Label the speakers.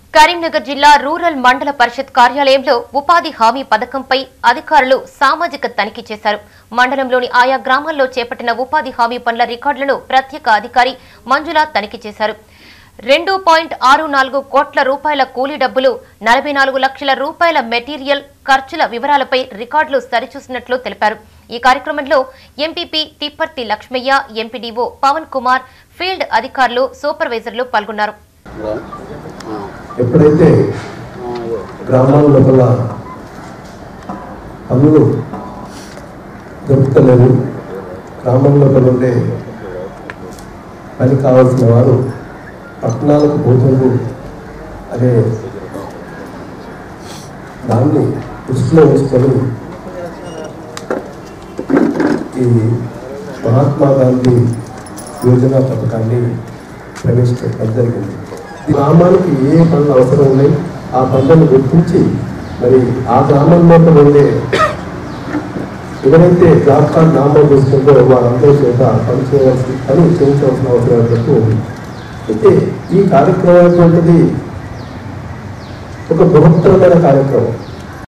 Speaker 1: కరీంనగర్ జిల్లా రూరల్ మండల పరిషత్ కార్యాలయంలో ఉపాధి హామీ పథకంపై అధికారులు సామాజిక తనిఖీ చేశారు మండలంలోని ఆయా గ్రామాల్లో చేపట్టిన ఉపాధి హామీ పనుల రికార్డులను ప్రత్యేక అధికారి మంజుల తనిఖీ చేశారు రెండు పాయింట్ ఆరు నాలుగు కోట్ల రూపాయల కూలీ డబ్బులు నలభై నాలుగు లక్షల రూపాయల మెటీరియల్ ఖర్చుల వివరాలపై రికార్డులు సరిచూసినట్లు తెలిపారు ఈ కార్యక్రమంలో MPP Tipparthi Lakshmaiah MPDO Pavan Kumar field అధికారులు సూపర్వైజర్లు పాల్గొన్నారు
Speaker 2: ఎప్పుడైతే గ్రామాల లోపల పనులు దొరుకుతలేవు గ్రామం లోపల ఉండే పని కావాల్సిన వారు పట్టణాలకు పోతుండ్రు అనే దాన్ని దృష్టిలో ఉంచుకొని ఈ మహాత్మా గాంధీ యోజన పథకాన్ని ప్రవేశపెట్టడం జరిగింది ఈ గ్రామానికి ఏ పనులు అవసరం ఉన్నాయి ఆ పనులను గుర్తించి మరి ఆ గ్రామం లోపల ఉండే ఎవరైతే జాబ్ కార్డ్ నామం చేసుకుందో వారందరూ చేత పని చేయవలసి పని చేయించవలసిన అవసరం ఏంటంటూ ఉంది అయితే ఈ కార్యక్రమం అనేటువంటిది ఒక బృహత్తరమైన కార్యక్రమం